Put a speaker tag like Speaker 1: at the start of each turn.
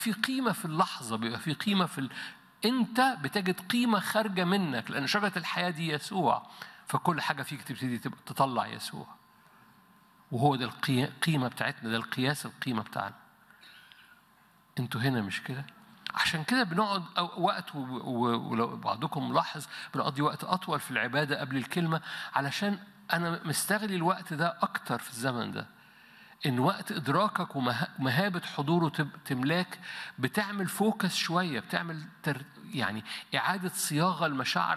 Speaker 1: في قيمة في اللحظة بيبقى في قيمة في ال... أنت بتجد قيمة خارجة منك لأن شجرة الحياة دي يسوع فكل حاجة فيك تبتدي تبقى تطلع يسوع وهو ده القيمة بتاعتنا ده القياس القيمة بتاعنا انتوا هنا مش كده عشان كده بنقعد وقت ولو بعضكم ملاحظ بنقضي وقت أطول في العبادة قبل الكلمة علشان أنا مستغلي الوقت ده أكتر في الزمن ده إن وقت إدراكك ومهابة حضوره تملاك بتعمل فوكس شوية بتعمل تر يعني إعادة صياغة المشاعر